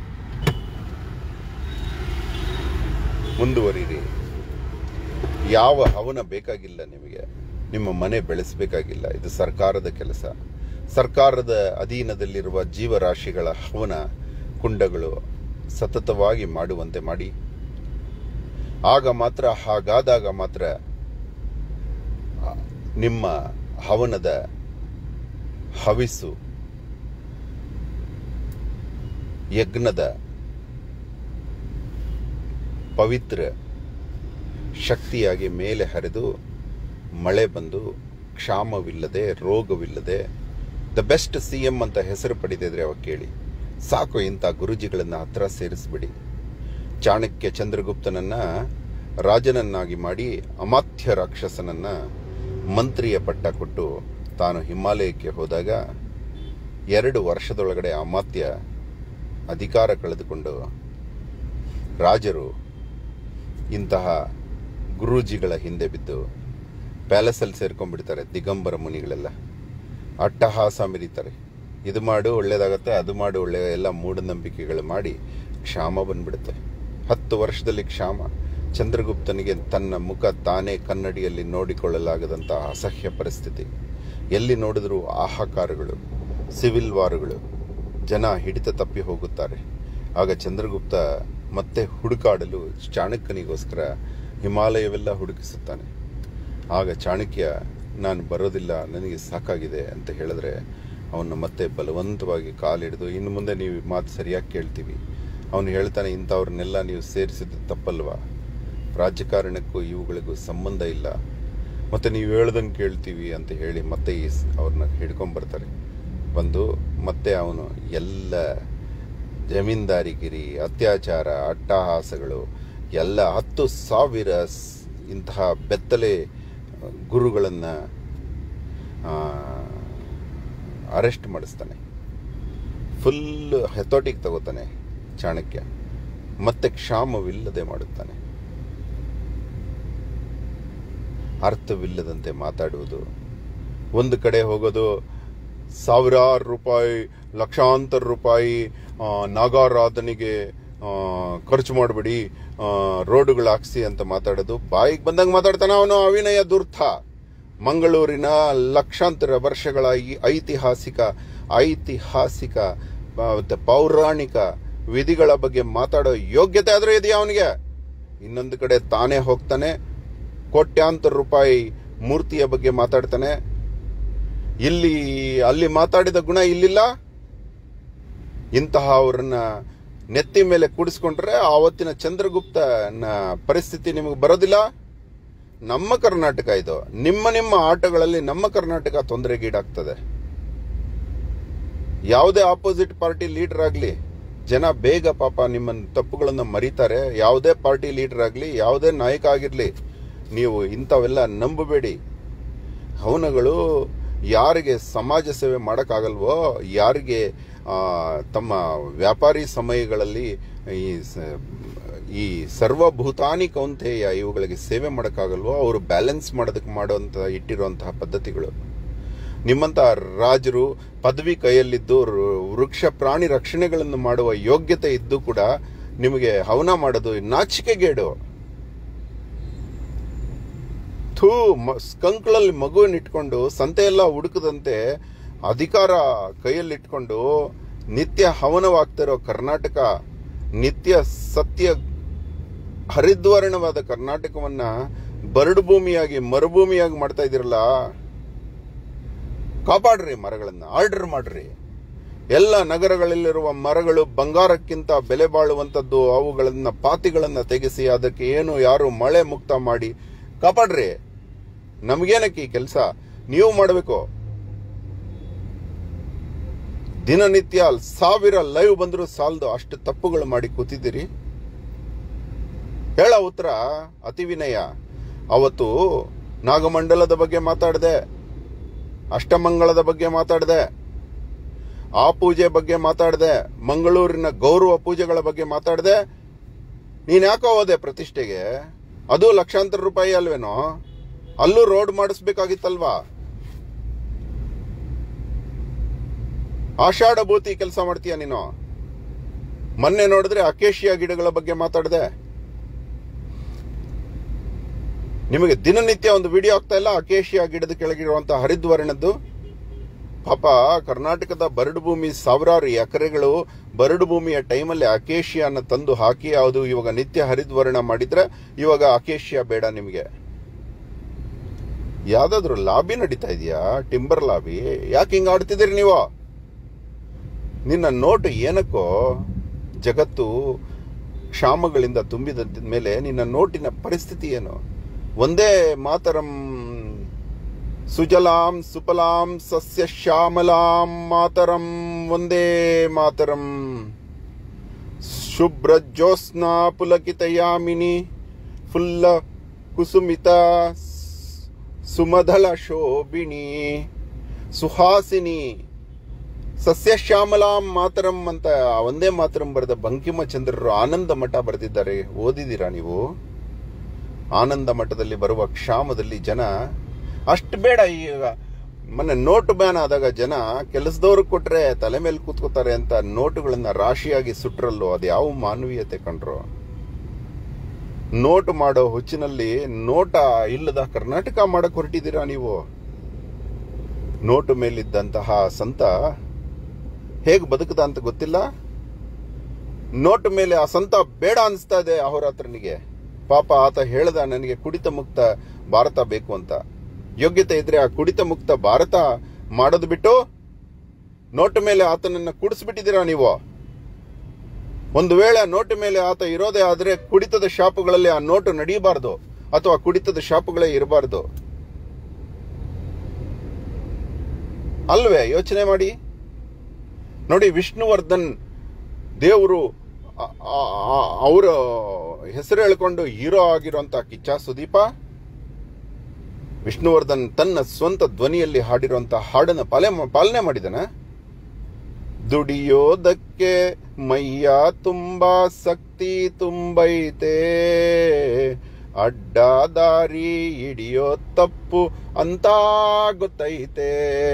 ಮುಂದುವರಿರಿ ಯಾವ ಹವನ ಬೇಕಾಗಿಲ್ಲ ನಿಮಗೆ ನಿಮ್ಮ ಮನೆ ಬೆಳೆಸಬೇಕಾಗಿಲ್ಲ ಇದು ಸರ್ಕಾರದ ಕೆಲಸ ಸರ್ಕಾರದ ಅಧೀನದಲ್ಲಿರುವ ಜೀವರಾಶಿಗಳ ಹವನ ಕುಂಡಗಳು ಸತತವಾಗಿ ಮಾಡುವಂತೆ ಮಾಡಿ ಆಗ ಮಾತ್ರ ಹಾಗಾದಾಗ ಮಾತ್ರ ಆ, ನಿಮ್ಮ ಹವನದ ಹವಿಸು ಯಜ್ಞದ ಪವಿತ್ರ ಶಕ್ತಿಯಾಗಿ ಮೇಲೆ ಹರಿದು ಮಳೆ ಬಂದು ಕ್ಷಾಮವಿಲ್ಲದೆ ರೋಗವಿಲ್ಲದೆ ದ ಬೆಸ್ಟ್ ಸಿ ಎಂ ಅಂತ ಹೆಸರು ಪಡೆದಿದ್ರೆ ಅವಾಗ ಕೇಳಿ ಸಾಕು ಇಂಥ ಗುರುಜಿಗಳನ್ನ ಹತ್ರ ಸೇರಿಸ್ಬಿಡಿ ಚಾಣಕ್ಯ ಚಂದ್ರಗುಪ್ತನನ್ನ ರಾಜನನ್ನಾಗಿ ಮಾಡಿ ಅಮಾತ್ಯ ರಾಕ್ಷಸನನ್ನ ಮಂತ್ರಿಯ ಪಟ್ಟ ಕೊಟ್ಟು ತಾನು ಹಿಮಾಲಯಕ್ಕೆ ಹೋದಾಗ ಎರಡು ವರ್ಷದೊಳಗಡೆ ಅಮಾತ್ಯ ಅಧಿಕಾರ ಕಳೆದುಕೊಂಡು ರಾಜರು ಇಂತಹ ಗುರೂಜಿಗಳ ಹಿಂದೆ ಬಿದ್ದು ಪ್ಯಾಲೇಸಲ್ಲಿ ಸೇರ್ಕೊಂಡ್ಬಿಡ್ತಾರೆ ದಿಗಂಬರ ಮುನಿಗಳೆಲ್ಲ ಅಟ್ಟಹಾಸ ಮೆರೀತಾರೆ ಇದು ಮಾಡು ಒಳ್ಳೇದಾಗತ್ತೆ ಅದು ಮಾಡು ಒಳ್ಳೆ ಎಲ್ಲ ಮೂಢನಂಬಿಕೆಗಳು ಮಾಡಿ ಕ್ಷಾಮ ಬಂದ್ಬಿಡುತ್ತೆ ಹತ್ತು ವರ್ಷದಲ್ಲಿ ಕ್ಷಾಮ ಚಂದ್ರಗುಪ್ತನಿಗೆ ತನ್ನ ಮುಖ ತಾನೇ ಕನ್ನಡಿಯಲ್ಲಿ ನೋಡಿಕೊಳ್ಳಲಾಗದಂಥ ಅಸಹ್ಯ ಪರಿಸ್ಥಿತಿ ಎಲ್ಲಿ ನೋಡಿದರೂ ಆಹಾಕಾರಗಳು ಸಿವಿಲ್ ವಾರುಗಳು ಜನ ಹಿಡಿತ ತಪ್ಪಿ ಹೋಗುತ್ತಾರೆ ಆಗ ಚಂದ್ರಗುಪ್ತ ಮತ್ತೆ ಹುಡುಕಾಡಲು ಚಾಣಕ್ಯನಿಗೋಸ್ಕರ ಹಿಮಾಲಯವೆಲ್ಲ ಹುಡುಕಿಸುತ್ತಾನೆ ಆಗ ಚಾಣಕ್ಯ ನಾನು ಬರೋದಿಲ್ಲ ನನಗೆ ಸಾಕಾಗಿದೆ ಅಂತ ಹೇಳಿದ್ರೆ ಅವನ್ನ ಮತ್ತೆ ಬಲವಂತವಾಗಿ ಕಾಲಿಡಿದು ಇನ್ನು ಮುಂದೆ ನೀವು ಮಾತು ಸರಿಯಾಗಿ ಕೇಳ್ತೀವಿ ಅವನು ಹೇಳ್ತಾನೆ ಇಂಥವ್ರನ್ನೆಲ್ಲ ನೀವು ಸೇರಿಸಿದ್ದು ತಪ್ಪಲ್ವಾ ರಾಜಕಾರಣಕ್ಕೂ ಇವುಗಳಿಗೂ ಸಂಬಂಧ ಇಲ್ಲ ಮತ್ತೆ ನೀವು ಹೇಳ್ದಂಗೆ ಕೇಳ್ತೀವಿ ಅಂತ ಹೇಳಿ ಮತ್ತೆ ಈ ಸ್- ಅವ್ರನ್ನ ಹಿಡ್ಕೊಂಡ್ಬರ್ತಾರೆ ಬಂದು ಮತ್ತೆ ಅವನು ಎಲ್ಲ ಜಮೀನ್ದಾರಿಗಿರಿ ಅತ್ಯಾಚಾರ ಅಟ್ಟಹಾಸಗಳು ಎಲ್ಲ ಹತ್ತು ಸಾವಿರ ಸ್- ಇಂತಹ ಬೆತ್ತಲೆ ಗುರುಗಳನ್ನು ಅರೆಸ್ಟ್ ಮಾಡಿಸ್ತಾನೆ ಫುಲ್ ಹೆತೋಟಿಗೆ ತಗೋತಾನೆ ಚಾಣಕ್ಯ ಮತ್ತೆ ಕ್ಷಾಮವಿಲ್ಲದೆ ಮಾಡುತ್ತಾನೆ ಅರ್ಥವಿಲ್ಲದಂತೆ ಮಾತಾಡುವುದು ಒಂದು ಕಡೆ ಹೋಗೋದು ಸಾವಿರಾರು ರೂಪಾಯಿ ಲಕ್ಷಾಂತರ ರೂಪಾಯಿ ಆ, ನಾಗಾರಾಧನೆಗೆ ಆ, ಖರ್ಚು ಮಾಡಬೇಡಿ ರೋಡುಗಳು ಹಾಕ್ಸಿ ಅಂತ ಮಾತಾಡೋದು ಬಾಯಿಗೆ ಬಂದಂಗೆ ಮಾತಾಡ್ತಾನೆ ಅವನು ಅವಿನಯ ದುರ್ಥ ಮಂಗಳೂರಿನ ಲಕ್ಷಾಂತರ ವರ್ಷಗಳ ಈ ಐತಿಹಾಸಿಕ ಐತಿಹಾಸಿಕ ಆ, ಮತ್ತೆ ಪೌರಾಣಿಕ ವಿಧಿಗಳ ಬಗ್ಗೆ ಮಾತಾಡೋ ಯೋಗ್ಯತೆ ಆದ್ರೂ ಇದೆಯಾ ಅವನಿಗೆ ಇನ್ನೊಂದು ಕಡೆ ತಾನೇ ಹೋಗ್ತಾನೆ ಕೋಟ್ಯಾಂತರ ರೂಪಾಯಿ ಮೂರ್ತಿಯ ಬಗ್ಗೆ ಮಾತಾಡ್ತಾನೆ ಇಲ್ಲಿ ಅಲ್ಲಿ ಮಾತಾಡಿದ ಗುಣ ಇಲ್ಲಿಲ್ಲ ಇಂತಹ ಅವರನ್ನ ನೆತ್ತಿ ಮೇಲೆ ಕೂಡಿಸ್ಕೊಂಡ್ರೆ ಆವತ್ತಿನ ಚಂದ್ರಗುಪ್ತನ ಪರಿಸ್ಥಿತಿ ನಿಮಗೆ ಬರೋದಿಲ್ಲ ನಮ್ಮ ಕರ್ನಾಟಕ ಇದು ನಿಮ್ಮ ನಿಮ್ಮ ಆಟಗಳಲ್ಲಿ ನಮ್ಮ ಕರ್ನಾಟಕ ತೊಂದರೆಗೀಡಾಗ್ತದೆ ಯಾವುದೇ ಆಪೋಸಿಟ್ ಪಾರ್ಟಿ ಲೀಡರ್ ಆಗಲಿ ಜನ ಬೇಗ ಪಾಪ ನಿಮ್ಮ ತಪ್ಪುಗಳನ್ನು ಮರೀತಾರೆ ಯಾವುದೇ ಪಾರ್ಟಿ ಲೀಡರ್ ಆಗಲಿ ಯಾವುದೇ ನಾಯಕ ಆಗಿರಲಿ ನೀವು ಇಂಥವೆಲ್ಲ ನಂಬಬೇಡಿ ಹವನಗಳು ಯಾರಿಗೆ ಸಮಾಜ ಸೇವೆ ಮಾಡೋಕ್ಕಾಗಲ್ವೋ ಯಾರಿಗೆ ಆ, ತಮ್ಮ ವ್ಯಾಪಾರಿ ಸಮಯಗಳಲ್ಲಿ ಈ ಸ- ಈ ಸರ್ವಭೂತಾನಿ ಕೌಂತೆಯ ಇವುಗಳಿಗೆ ಸೇವೆ ಮಾಡೋಕ್ಕಾಗಲ್ವೋ ಅವರು ಬ್ಯಾಲೆನ್ಸ್ ಮಾಡೋದಕ್ಕೆ ಮಾಡುವಂಥ ಇಟ್ಟಿರುವಂತಹ ಪದ್ಧತಿಗಳು ನಿಮ್ಮಂತ ರಾಜರು ಪದವಿ ಕೈಯಲ್ಲಿದ್ದು ವೃ- ವೃಕ್ಷ ಪ್ರಾಣಿ ರಕ್ಷಣೆಗಳನ್ನು ಮಾಡುವ ಯೋಗ್ಯತೆ ಇದ್ದು ಕೂಡ ನಿಮಗೆ ಹವನ ಮಾಡೋದು ನಾಚಿಕೆಗೇಡು ಥೂ ಮ- ಸ್ಕಂಕ್ಳಲ್ಲಿ ಮಗುವನ್ನು ಇಟ್ಕೊಂಡು ಸಂತೆಯೆಲ್ಲ ಹುಡುಕದಂತೆ ಅಧಿಕಾರ ಕೈಯಲ್ಲಿಟ್ಕೊಂಡು ನಿತ್ಯ ಹವನವಾಗ್ತಿರೋ ಕರ್ನಾಟಕ ನಿತ್ಯ ಸತ್ಯ ಹರಿದ್ವರ್ಣವಾದ ಕರ್ನಾಟಕವನ್ನ ಬರಡು ಭೂಮಿಯಾಗಿ ಮರುಭೂಮಿಯಾಗಿ ಮಾಡ್ತಾ ಇದ್ದೀರಲ್ಲ ಕಾಪಾಡ್ರಿ ಮರಗಳನ್ನ ಆರ್ಡರ್ ಮಾಡ್ರಿ ಎಲ್ಲ ನಗರಗಳಲ್ಲಿರುವ ಮರಗಳು ಬಂಗಾರಕ್ಕಿಂತ ಬೆಲೆ ಬಾಳುವಂಥದ್ದು ಅವುಗಳನ್ನ ಪಾತಿಗಳನ್ನ ತೆಗೆಸಿ ಅದಕ್ಕೆ ಏನು ಯಾರು ಮಳೆ ಮುಕ್ತ ಮಾಡಿ ಕಾಪಾಡ್ರಿ ನಮಗೇನಕ್ಕೆ ಈ ಕೆಲಸ ನೀವು ಮಾಡಬೇಕು ದಿನನಿತ್ಯ ಸಾವಿರ ಲೈವ್ ಬಂದರೂ ಸಾಲದು ಅಷ್ಟು ತಪ್ಪುಗಳು ಮಾಡಿ ಕೂತಿದ್ದೀರಿ ಹೇಳ ಉತ್ತರ ಅತಿ ವಿನಯ ಅವತ್ತು ನಾಗಮಂಡಲದ ಬಗ್ಗೆ ಮಾತಾಡಿದೆ ಅಷ್ಟಮಂಗಳದ ಬಗ್ಗೆ ಮಾತಾಡಿದೆ ಆ ಪೂಜೆ ಬಗ್ಗೆ ಮಾತಾಡಿದೆ ಮಂಗಳೂರಿನ ಗೌರವ ಪೂಜೆಗಳ ಬಗ್ಗೆ ಮಾತಾಡಿದೆ ನೀನ್ ಯಾಕೋ ಹೋದೆ ಪ್ರತಿಷ್ಠೆಗೆ ಅದು ಲಕ್ಷಾಂತರ ರೂಪಾಯಿ ಅಲ್ವೇನೋ ಅಲ್ಲೂ ರೋಡ್ ಮಾಡಿಸ್ಬೇಕಾಗಿತ್ತಲ್ವಾ ಆಷಾಢ ಭೂತಿ ಕೆಲಸ ಮಾಡ್ತೀಯ ನೀನು ಮೊನ್ನೆ ನೋಡಿದ್ರೆ ಅಕೇಶಿಯಾ ಗಿಡಗಳ ಬಗ್ಗೆ ಮಾತಾಡಿದೆ ನಿಮಗೆ ದಿನನಿತ್ಯ ಒಂದು ವಿಡಿಯೋ ಆಗ್ತಾ ಇಲ್ಲ ಅಕೇಶಿಯಾ ಗಿಡದ ಕೆಳಗಿರುವಂತಹ ಹರಿದ್ವರ್ಣದ್ದು ಪಾಪ ಕರ್ನಾಟಕದ ಬರಡು ಭೂಮಿ ಸಾವಿರಾರು ಎಕರೆಗಳು ಬರಡು ಭೂಮಿಯ ಟೈಮಲ್ಲಿ ಅಕೇಶಿಯಾನ ತಂದು ಹಾಕಿ ಅದು ಇವಾಗ ನಿತ್ಯ ಹರಿದ್ವರ್ಣ ಮಾಡಿದ್ರೆ ಇವಾಗ ಅಕೇಶಿಯಾ ಬೇಡ ನಿಮಗೆ ಯಾವ್ದಾದ್ರು ಲಾಬಿ ನಡೀತಾ ಇದೆಯಾ ಟಿಂಬರ್ ಲಾಬಿ ಯಾಕೆ ಹಿಂಗ ಆಡ್ತಿದ್ದೀರಿ ನೀವು ನಿನ್ನ ನೋಟು ಏನಕ್ಕೋ ಜಗತ್ತು ಕ್ಷಾಮಗಳಿಂದ ತುಂಬಿದ ಮೇಲೆ ನಿನ್ನ ನೋಟಿನ ಪರಿಸ್ಥಿತಿ ಏನು ಒಂದೇ ಮಾತರಂ ಸುಜಲಾಂ ಸುಫಲಾಂ ಸಸ್ಯ ಶ್ಯಾಮಲಾಂ ಮಾತರಂ ಒಂದೇ ಮಾತರಂ ಶುಭ್ರ ಜ್ಯೋತ್ಸ್ನಾ ಪುಲಕಿತಯಾಮಿನಿ ಫುಲ್ಲ ಕುಸುಮಿತ ಸುಮಧಲ ಶೋಭಿಣಿ ಸುಹಾಸಿನಿ ಸಸ್ಯಶ್ಯಾಮಲಾಂ ಮಾತರಂ ಅಂತ ಒಂದೇ ಮಾತರಂ ಬರೆದ ಬಂಕಿಮಚಂದ್ರರು ಆನಂದ ಮಠ ಬರೆದಿದ್ದಾರೆ ಓದಿದ್ದೀರಾ ನೀವು ಆನಂದ ಮಠದಲ್ಲಿ ಬರುವ ಕ್ಷಾಮದಲ್ಲಿ ಜನ ಅಷ್ಟು ಬೇಡ ಈಗ ಮೊನ್ನೆ ನೋಟು ಬ್ಯಾನ್ ಆದಾಗ ಜನ ಕೆಲಸದವ್ರು ಕೊಟ್ರೆ ತಲೆ ಮೇಲೆ ಕೂತ್ಕೋತಾರೆ ಅಂತ ನೋಟುಗಳನ್ನ ರಾಶಿಯಾಗಿ ಸುಟ್ರಲ್ಲೋ ಅದು ಯಾವ ಮಾನವೀಯತೆ ಕಂಡ್ರು ನೋಟು ಮಾಡೋ ಹುಚ್ಚಿನಲ್ಲಿ ನೋಟ ಇಲ್ಲದ ಕರ್ನಾಟಕ ಮಾಡಕ್ ಹೊರಟಿದ್ದೀರಾ ನೀವು ನೋಟು ಮೇಲಿದ್ದಂತಹ ಸಂತ ಹೇಗೆ ಬದುಕದ ಅಂತ ಗೊತ್ತಿಲ್ಲ ನೋಟು ಮೇಲೆ ಆ ಸಂತ ಬೇಡ ಅನಿಸ್ತಾ ಇದೆ ಅಹೋರಾತ್ರನಿಗೆ ಪಾಪ ಆತ ಹೇಳ್ದ ನನಗೆ ಕುಡಿತ ಮುಕ್ತ ಭಾರತ ಬೇಕು ಅಂತ ಯೋಗ್ಯತೆ ಇದ್ರೆ ಆ ಕುಡಿತ ಮುಕ್ತ ಭಾರತ ಮಾಡೋದು ಬಿಟ್ಟು ನೋಟು ಮೇಲೆ ಆತನನ್ನ ಕುಡಿಸ್ಬಿಟ್ಟಿದ್ದೀರಾ ನೀವು ಒಂದು ವೇಳೆ ಆ ನೋಟು ಮೇಲೆ ಆತ ಇರೋದೇ ಆದ್ರೆ ಕುಡಿತದ ಶಾಪುಗಳಲ್ಲಿ ಆ ನೋಟು ನಡೀಬಾರ್ದು ಅಥವಾ ಕುಡಿತದ ಶಾಪುಗಳೇ ಇರಬಾರ್ದು ಅಲ್ವೇ ಯೋಚನೆ ಮಾಡಿ ನೋಡಿ ವಿಷ್ಣುವರ್ಧನ್ ದೇವರು ಅವರ ಹೆಸರು ಹೇಳ್ಕೊಂಡು ಹೀರೋ ಆಗಿರುವಂತ ಕಿಚ್ಚ ಸುದೀಪ ವಿಷ್ಣುವರ್ಧನ್ ತನ್ನ ಸ್ವಂತ ಧ್ವನಿಯಲ್ಲಿ ಹಾಡಿರುವಂತ ಹಾಡನ್ನ ಪಾಲೆ ಪಾಲನೆ ಮಾಡಿದನ ದುಡಿಯೋದಕ್ಕೆ ಮೈಯ ತುಂಬಾ ಶಕ್ತಿ ತುಂಬೈತೆ ಅಡ್ಡ ದಾರಿ ಹಿಡಿಯೋ ತಪ್ಪು ಅಂತ ಗೊತ್ತೈತೆ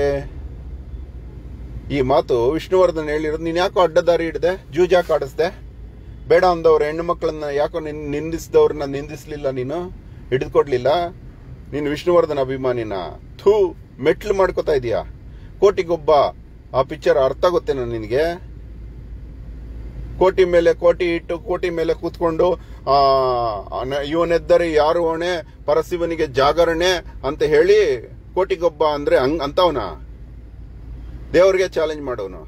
ಈ ಮಾತು ವಿಷ್ಣುವರ್ಧನ್ ಹೇಳಿರೋದು ನೀನ್ ಯಾಕೋ ಅಡ್ಡದಾರಿ ಹಿಡ್ದೆ ಜೂಜಾಕ್ ಆಡಿಸ್ದೆ ಬೇಡ ಅಂದವ್ರ ಹೆಣ್ಣು ಮಕ್ಕಳನ್ನ ಯಾಕೋ ನಿನ್ ನಿಂದಿಸಿದವ್ರನ್ನ ನಿಂದಿಸ್ಲಿಲ್ಲ ನೀನು ಹಿಡಿದುಕೊಡ್ಲಿಲ್ಲ ನೀನು ವಿಷ್ಣುವರ್ಧನ್ ಅಭಿಮಾನಿನ ಥೂ ಮೆಟ್ಲು ಮಾಡ್ಕೋತಾ ಇದೀಯಾ ಕೋಟಿಗೊಬ್ಬ ಆ ಪಿಕ್ಚರ್ ಅರ್ಥ ಗೊತ್ತೇನ ನಿನಗೆ ಕೋಟಿ ಮೇಲೆ ಕೋಟಿ ಇಟ್ಟು ಕೋಟಿ ಮೇಲೆ ಕೂತ್ಕೊಂಡು ಆ ನ- ಇವನೆದ್ದರೆ ಯಾರು ಹೊಣೆ ಪರಶಿವನಿಗೆ ಜಾಗರಣೆ ಅಂತ ಹೇಳಿ ಕೋಟಿಗೊಬ್ಬ ಅಂದ್ರೆ ಹಂಗ್ ಅಂತವನ ದೇವರಿಗೆ ಚಾಲೆಂಜ್ ಮಾಡೋನು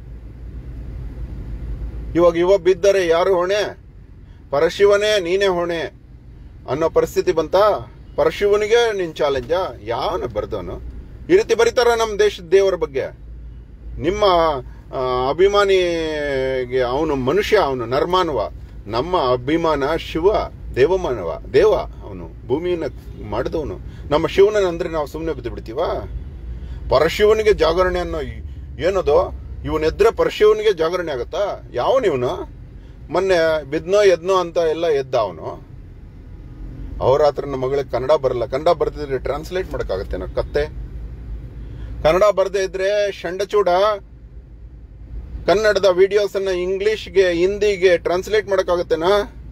ಇವಾಗ ಇವ ಬಿದ್ದರೆ ಯಾರು ಹೊಣೆ ಪರಶಿವನೇ ನೀನೇ ಹೊಣೆ ಅನ್ನೋ ಪರಿಸ್ಥಿತಿ ಬಂತಾ ಪರಶಿವನಿಗೆ ನಿನ್ ಚಾಲೆಂಜಾ ಯಾವನ ಬರ್ದವನು ಈ ರೀತಿ ಬರೀತಾರ ನಮ್ಮ ದೇಶದ ದೇವರ ಬಗ್ಗೆ ನಿಮ್ಮ ಆ, ಅಭಿಮಾನಿಗೆ ಅವನು ಮನುಷ್ಯ ಅವನು ನರ್ಮಾನವ ನಮ್ಮ ಅಭಿಮಾನ ಶಿವ ದೇವಮಾನವ ದೇವ ಅವನು ಭೂಮಿಯನ್ನ ಮಾಡಿದವನು ನಮ್ಮ ಶಿವನ ಅಂದ್ರೆ ನಾವು ಸುಮ್ಮನೆ ಬಿದ್ದು ಬಿಡ್ತೀವ ಪರಶಿವನಿಗೆ ಜಾಗರಣೆ ಅನ್ನೋ ಈ- ಏನದು ಇವನೆದ್ರೆ ಪರಶಿವನಿಗೆ ಜಾಗರಣೆ ಆಗತ್ತಾ ಯಾವನಿವನು ಮೊನ್ನೆ ಬಿದ್ನೋ ಎದ್ನೋ ಅಂತ ಎಲ್ಲ ಎದ್ದ ಅವನು ಅವ್ರ ಹತ್ರ ನಮ್ಮ ಮಗಳಿಗೆ ಕನ್ನಡ ಬರಲ್ಲ ಕನ್ನಡ ಬರ್ದಿದ್ರೆ ಟ್ರಾನ್ಸ್ಲೇಟ್ ಮಾಡಕ್ಕಾಗತ್ತೇನೋ ಕತ್ತೆ ಕನ್ನಡ ಬರ್ದೇ ಇದ್ರೆ ಶಂಡಚೂಡ ಕನ್ನಡದ ವಿಡಿಯೋಸ್ ಅನ್ನ ಇಂಗ್ಲಿಷ್ಗೆ ಹಿಂದಿಗೆ ಟ್ರಾನ್ಸ್ಲೇಟ್ ಮಾಡಕ್ಕಾಗತ್ತೇನಾ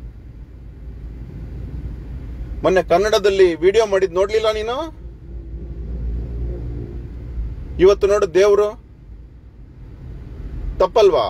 ಮೊನ್ನೆ ಕನ್ನಡದಲ್ಲಿ ವಿಡಿಯೋ ಮಾಡಿದ್ ನೋಡ್ಲಿಲ್ಲ ನೀನು ಇವತ್ತು ನೋಡು ದೇವ್ರು ತಪ್ಪಲ್ವಾ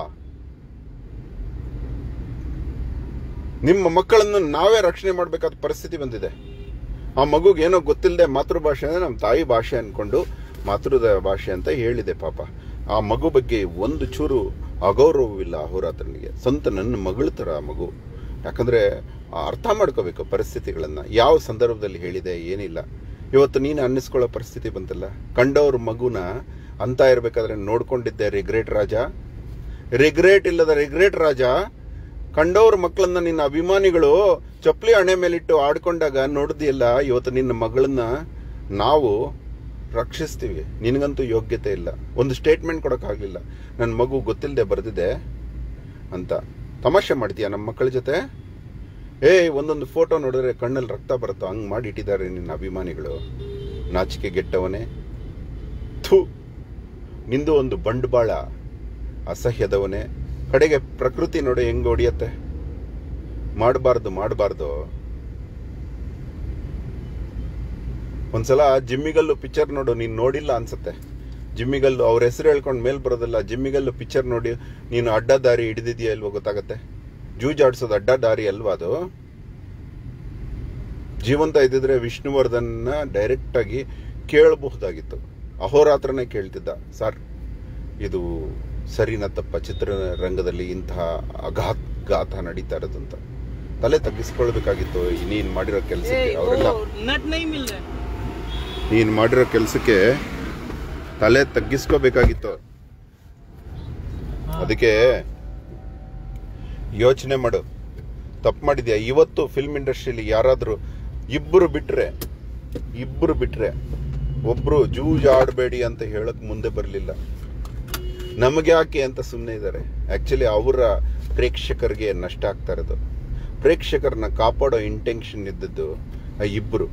ನಿಮ್ಮ ಮಕ್ಕಳನ್ನು ನಾವೇ ರಕ್ಷಣೆ ಮಾಡಬೇಕಾದ ಪರಿಸ್ಥಿತಿ ಬಂದಿದೆ ಆ ಮಗುಗೆ ಏನೋ ಗೊತ್ತಿಲ್ಲದೆ ಮಾತೃಭಾಷೆ ಅಂದ್ರೆ ನಮ್ಮ ತಾಯಿ ಭಾಷೆ ಅನ್ಕೊಂಡು ಮಾತೃದ ಭಾಷೆ ಅಂತ ಹೇಳಿದೆ ಪಾಪ ಆ ಮಗು ಬಗ್ಗೆ ಒಂದು ಚೂರು ಅಗೌರವವಿಲ್ಲ ಅಹೋರಾತ್ರನಿಗೆ ಸ್ವಂತ ನನ್ನ ಮಗಳ ಥರ ಆ ಮಗು ಯಾಕಂದರೆ ಅರ್ಥ ಮಾಡ್ಕೋಬೇಕು ಪರಿಸ್ಥಿತಿಗಳನ್ನು ಯಾವ ಸಂದರ್ಭದಲ್ಲಿ ಹೇಳಿದೆ ಏನಿಲ್ಲ ಇವತ್ತು ನೀನು ಅನ್ನಿಸ್ಕೊಳ್ಳೋ ಪರಿಸ್ಥಿತಿ ಬಂತಲ್ಲ ಕಂಡವ್ರ ಮಗುನ ಅಂತ ಇರಬೇಕಾದ್ರೆ ನೋಡ್ಕೊಂಡಿದ್ದೆ ರಿಗ್ರೆಟ್ ರಾಜ ರಿಗ್ರೆಟ್ ಇಲ್ಲದ ರಿಗ್ರೆಟ್ ರಾಜ ಕಂಡವ್ರ ಮಕ್ಕಳನ್ನ ನಿನ್ನ ಅಭಿಮಾನಿಗಳು ಚಪ್ಪಲಿ ಹಣೆ ಮೇಲಿಟ್ಟು ಆಡ್ಕೊಂಡಾಗ ನೋಡಿದ್ಯಲ್ಲ ಇವತ್ತು ನಿನ್ನ ಮಗಳನ್ನ ನಾವು ರಕ್ಷಿಸ್ತೀವಿ ನಿನಗಂತೂ ಯೋಗ್ಯತೆ ಇಲ್ಲ ಒಂದು ಸ್ಟೇಟ್ಮೆಂಟ್ ಕೊಡೋಕ್ಕಾಗಲಿಲ್ಲ ನನ್ನ ಮಗು ಗೊತ್ತಿಲ್ಲದೆ ಬರೆದಿದೆ ಅಂತ ತಮಾಷೆ ಮಾಡ್ತೀಯ ನಮ್ಮ ಮಕ್ಕಳ ಜೊತೆ ಏಯ್ ಒಂದೊಂದು ಫೋಟೋ ನೋಡಿದ್ರೆ ಕಣ್ಣಲ್ಲಿ ರಕ್ತ ಬರುತ್ತೋ ಹಂಗೆ ಮಾಡಿ ಇಟ್ಟಿದ್ದಾರೆ ನಿನ್ನ ಅಭಿಮಾನಿಗಳು ನಾಚಿಕೆ ಗೆಟ್ಟವನೇ ಥೂ ನಿಂದು ಒಂದು ಬಂಡವಾಳ ಅಸಹ್ಯದವನೇ ಕಡೆಗೆ ಪ್ರಕೃತಿ ನೋಡಿ ಹೆಂಗ್ ಹೊಡಿಯತ್ತೆ ಮಾಡಬಾರ್ದು ಮಾಡಬಾರ್ದು ಒಂದ್ಸಲ ಜಿಮ್ಮಿಗಲ್ಲು ಪಿಕ್ಚರ್ ನೋಡು ನೀನು ನೋಡಿಲ್ಲ ಅನ್ಸತ್ತೆ ಜಿಮ್ಮಿಗಲ್ಲು ಅವ್ರ ಹೆಸರು ಹೇಳ್ಕೊಂಡು ಮೇಲ್ ಬರೋದಿಲ್ಲ ಜಿಮ್ಮಿಗಲ್ಲು ಪಿಕ್ಚರ್ ನೋಡಿ ನೀನು ಅಡ್ಡ ದಾರಿ ಹಿಡಿದಿದ್ಯಾ ಇಲ್ವೋ ಗೊತ್ತಾಗತ್ತೆ ಜೂಜಾಡ್ಸೋದು ಅಡ್ಡ ದಾರಿ ಅಲ್ವಾ ಅದು ಜೀವಂತ ಇದ್ದಿದ್ರೆ ವಿಷ್ಣುವರ್ಧನ್ನ ಡೈರೆಕ್ಟ್ ಆಗಿ ಕೇಳಬಹುದಾಗಿತ್ತು ಅಹೋರಾತ್ರನೇ ಕೇಳ್ತಿದ್ದ ಸರ್ ಇದು ಸರಿನ ತಪ್ಪ ಚಿತ್ರರಂಗದಲ್ಲಿ ಇಂತಹ ಅಘಾತ್ ಘಾತ ನಡೀತಾ ಇರೋದಂತ ತಲೆ ತಗ್ಗಿಸ್ಕೊಳ್ಬೇಕಾಗಿತ್ತು ನೀನ್ ಮಾಡಿರೋ ಕೆಲಸಕ್ಕೆ ए, ಅವರೆಲ್ಲ वो नट नहीं मिल रहा है ನೀನ್ ಮಾಡಿರೋ ಕೆಲಸಕ್ಕೆ ತಲೆ ತಗ್ಗಿಸ್ಕೋಬೇಕಾಗಿತ್ತು हाँ। ಅದಕ್ಕೆ ಯೋಚನೆ ಮಾಡು ತಪ್ಪು ಮಾಡಿದ್ಯಾ ಇವತ್ತು ಫಿಲ್ಮ್ ಇಂಡಸ್ಟ್ರಿಯಲ್ಲಿ ಯಾರಾದರೂ ಇಬ್ಬರು ಬಿಟ್ರೆ ಇಬ್ಬರು ಬಿಟ್ರೆ ಒಬ್ರು ಜೂಜಾಡಬೇಡಿ ಅಂತ ಹೇಳಕ್ ಮುಂದೆ ಬರಲಿಲ್ಲ ನಮಗೆ ಯಾಕೆ ಅಂತ ಸುಮ್ಮನೆ ಇದ್ದಾರೆ ಆಕ್ಚುಲಿ ಅವರ ಪ್ರೇಕ್ಷಕರಿಗೆ ನಷ್ಟ ಆಗ್ತಾ ಇರೋದು ಪ್ರೇಕ್ಷಕರನ್ನ ಕಾಪಾಡೋ ಇಂಟೆನ್ಷನ್ ಇದ್ದದ್ದು ಆ ಇಬ್ಬರು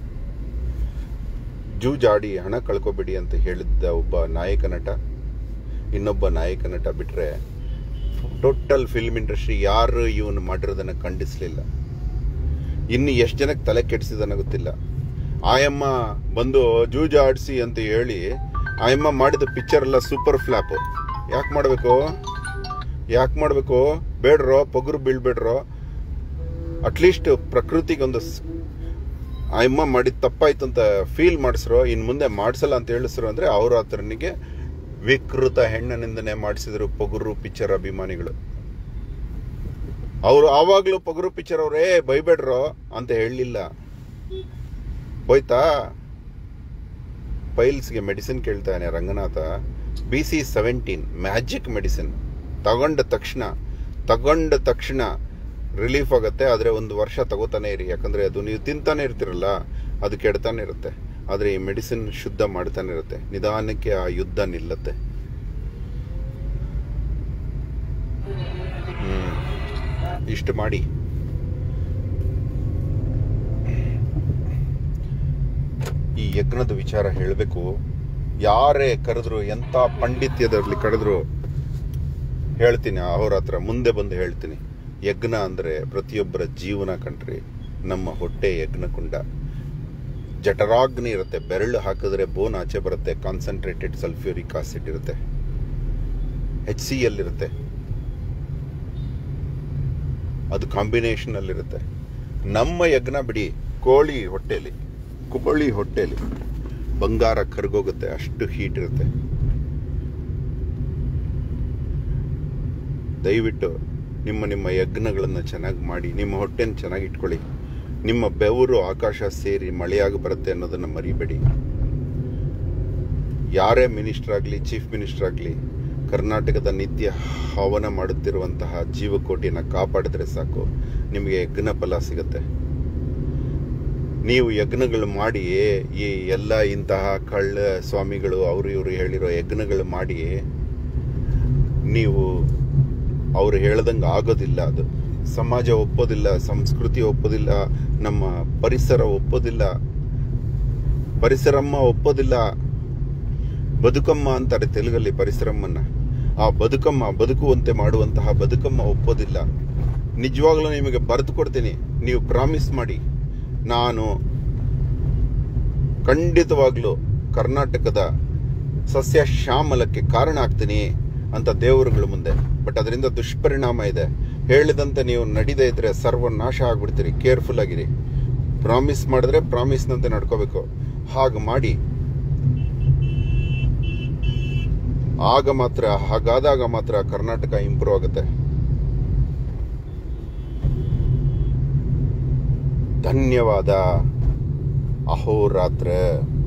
ಜೂಜಾಡಿ ಹಣ ಕಳ್ಕೊಬೇಡಿ ಅಂತ ಹೇಳಿದ್ದ ಒಬ್ಬ ನಾಯಕ ನಟ ಇನ್ನೊಬ್ಬ ನಾಯಕ ನಟ ಬಿಟ್ರೆ ಟೋಟಲ್ ಫಿಲ್ಮ್ ಇಂಡಸ್ಟ್ರಿ ಯಾರು ಇವನು ಮಾಡಿರೋದನ್ನ ಖಂಡಿಸ್ಲಿಲ್ಲ ಇನ್ನು ಎಷ್ಟು ಜನಕ್ಕೆ ತಲೆ ಕೆಡಿಸಿದನ ಗೊತ್ತಿಲ್ಲ ಆಯಮ್ಮ ಬಂದು ಜೂಜಾಡಿಸಿ ಅಂತ ಹೇಳಿ ಆಯಮ್ಮ ಮಾಡಿದ ಪಿಕ್ಚರ್ ಎಲ್ಲ ಸೂಪರ್ ಫ್ಲಾಪ್ ಯಾಕೆ ಮಾಡಬೇಕು ಯಾಕೆ ಮಾಡಬೇಕು ಬೇಡ್ರೋ ಪೊಗರು ಬೀಳ್ಬೇಡ್ರೋ ಅಟ್ಲೀಸ್ಟ್ ಪ್ರಕೃತಿಗೊಂದು ಸ್- ಆಯಮ್ಮ ಮಾಡಿದ ತಪ್ಪಾಯ್ತು ಅಂತ ಫೀಲ್ ಮಾಡಿಸ್ರೋ ಇನ್ನು ಮುಂದೆ ಮಾಡಿಸಲ್ಲ ಅಂತ ಹೇಳಿಸ್ರು ಅಂದ್ರೆ ಅವ್ರ ಹತ್ರನಿಗೆ ವಿಕೃತ ಹೆಣ್ಣನಿಂದನೇ ಮಾಡಿಸಿದ್ರು ಪೊಗರು ಪಿಕ್ಚರ್ ಅಭಿಮಾನಿಗಳು ಅವರು ಆವಾಗ್ಲೂ ಪೊಗರು ಪಿಕ್ಚರ್ ಅವ್ರೇ ಬೈಬೇಡ್ರೋ ಅಂತ ಹೇಳಲಿಲ್ಲ ಹೋಯ್ತಾ ಪೈಲ್ಸ್ಗೆ ಮೆಡಿಸಿನ್ ಕೇಳ್ತಾನೆ Ranganatha B C seventeen magic medicine ತಗೊಂಡ ತಕ್ಷಣ ತಗೊಂಡ ತಕ್ಷಣ ರಿಲೀಫ್ ಆಗುತ್ತೆ ಆದರೆ ಒಂದು ವರ್ಷ ತಗೋತಾನೆ ಇರಿ ಯಾಕಂದ್ರೆ ಅದು ನೀವು ತಿಂತಾನೆ ಇರ್ತಿರಲ್ಲ ಅದು ಕೆಡ್ತಾನೆ ಇರುತ್ತೆ ಆದರೆ ಈ ಮೆಡಿಸಿನ್ ಶುದ್ಧ ಮಾಡ್ತಾನೆ ಇರುತ್ತೆ ನಿಧಾನಕ್ಕೆ ಆ ಯುದ್ಧ ನಿಲ್ಲತ್ತೆ ಹ್ಮ್. ಇಷ್ಟು ಮಾಡಿ ಈ ಯಜ್ಞದ ವಿಚಾರ ಹೇಳಬೇಕು ಯಾರೇ ಕರೆದ್ರು ಎಂಥ ಪಾಂಡಿತ್ಯದಲ್ಲಿ ಕರೆದ್ರು ಹೇಳ್ತೀನಿ ಅವ್ರ ಹತ್ರ ಮುಂದೆ ಬಂದು ಹೇಳ್ತೀನಿ ಯಜ್ಞ ಅಂದರೆ ಪ್ರತಿಯೊಬ್ಬರ ಜೀವನ ಕಣ್ರಿ ನಮ್ಮ ಹೊಟ್ಟೆ ಯಜ್ಞಕುಂಡ ಜಠರಾಗ್ನಿ ಇರುತ್ತೆ ಬೆರಳು ಹಾಕಿದ್ರೆ ಬೋನ್ ಆಚೆ ಬರುತ್ತೆ ಕಾನ್ಸಂಟ್ರೇಟೆಡ್ ಸಲ್ಫ್ಯೂರಿಕ್ ಆಸಿಡ್ ಇರುತ್ತೆ ಎಚ್ ಸಿ ಎಲ್ ಇರುತ್ತೆ ಅದು ಕಾಂಬಿನೇಷನ್ ಅಲ್ಲಿರುತ್ತೆ ನಮ್ಮ ಯಜ್ಞ ಬಿಡಿ ಕೋಳಿ ಹೊಟ್ಟೆಲಿ ಕೋಳಿ ಹೊಟ್ಟೆಲಿ ಬಂಗಾರ ಕರ್ಗೋಗುತ್ತೆ ಅಷ್ಟು ಹೀಟ್ ಇರುತ್ತೆ ದಯವಿಟ್ಟು ನಿಮ್ಮ ನಿಮ್ಮ ಯಜ್ಞಗಳನ್ನು ಚೆನ್ನಾಗಿ ಮಾಡಿ ನಿಮ್ಮ ಹೊಟ್ಟೆನ ಚೆನ್ನಾಗಿ ಇಟ್ಕೊಳ್ಳಿ ನಿಮ್ಮ ಬೆವರು ಆಕಾಶ ಸೇರಿ ಮಳೆಯಾಗಿ ಬರುತ್ತೆ ಅನ್ನೋದನ್ನು ಮರಿಬೇಡಿ ಯಾರೇ ಮಿನಿಸ್ಟರ್ ಆಗಲಿ ಚೀಫ್ ಮಿನಿಸ್ಟರ್ ಆಗಲಿ ಕರ್ನಾಟಕದ ನಿತ್ಯ ಹವನ ಮಾಡುತ್ತಿರುವಂತಹ ಜೀವಕೋಟಿನ ಕಾಪಾಡಿದ್ರೆ ಸಾಕು ನಿಮಗೆ ಯಜ್ಞ ಫಲ ಸಿಗುತ್ತೆ ನೀವು ಯಜ್ಞಗಳು ಮಾಡಿ ಈ ಎಲ್ಲ ಇಂತಹ ಕಳ್ಳ ಸ್ವಾಮಿಗಳು ಅವರು ಇವರು ಹೇಳಿರೋ ಯಜ್ಞಗಳು ಮಾಡಿ ನೀವು ಅವ್ರು ಹೇಳ್ದಂಗೆ ಆಗೋದಿಲ್ಲ ಅದು ಸಮಾಜ ಒಪ್ಪೋದಿಲ್ಲ ಸಂಸ್ಕೃತಿ ಒಪ್ಪೋದಿಲ್ಲ ನಮ್ಮ ಪರಿಸರ ಒಪ್ಪೋದಿಲ್ಲ ಪರಿಸರಮ್ಮ ಒಪ್ಪೋದಿಲ್ಲ ಬದುಕಮ್ಮ ಅಂತಾರೆ ತೆಲುಗಲ್ಲಿ ಪರಿಸರಮ್ಮನ್ನ ಆ ಬದುಕಮ್ಮ ಬದುಕುವಂತೆ ಮಾಡುವಂತಹ ಬದುಕಮ್ಮ ಒಪ್ಪೋದಿಲ್ಲ ನಿಜವಾಗ್ಲೂ ನಿಮಗೆ ಬರೆದು ಕೊಡ್ತೀನಿ ನೀವು ಪ್ರಾಮಿಸ್ ಮಾಡಿ ನಾನು ಖಂಡಿತವಾಗ್ಲೂ ಕರ್ನಾಟಕದ ಸಸ್ಯ ಶ್ಯಾಮಲಕ್ಕೆ ಕಾರಣ ಆಗ್ತೀನಿ ಅಂತ ದೇವರುಗಳ ಮುಂದೆ ಬಟ್ ಅದರಿಂದ ದುಷ್ಪರಿಣಾಮ ಇದೆ ಹೇಳಿದಂತೆ ನೀವು ನಡೀದೇ ಇದ್ರೆ ಸರ್ವನಾಶ ಆಗ್ಬಿಡ್ತೀರಿ ಕೇರ್ಫುಲ್ ಆಗಿರಿ ಪ್ರಾಮಿಸ್ ಮಾಡಿದ್ರೆ ಪ್ರಾಮಿಸ್ನಂತೆ ನಡ್ಕೋಬೇಕು ಹಾಗೆ ಮಾಡಿ ಆಗ ಮಾತ್ರ ಹಾಗಾದಾಗ ಮಾತ್ರ ಕರ್ನಾಟಕ ಇಂಪ್ರೂವ್ ಆಗುತ್ತೆ ಧನ್ಯವಾದ ಅಹೋರಾತ್ರ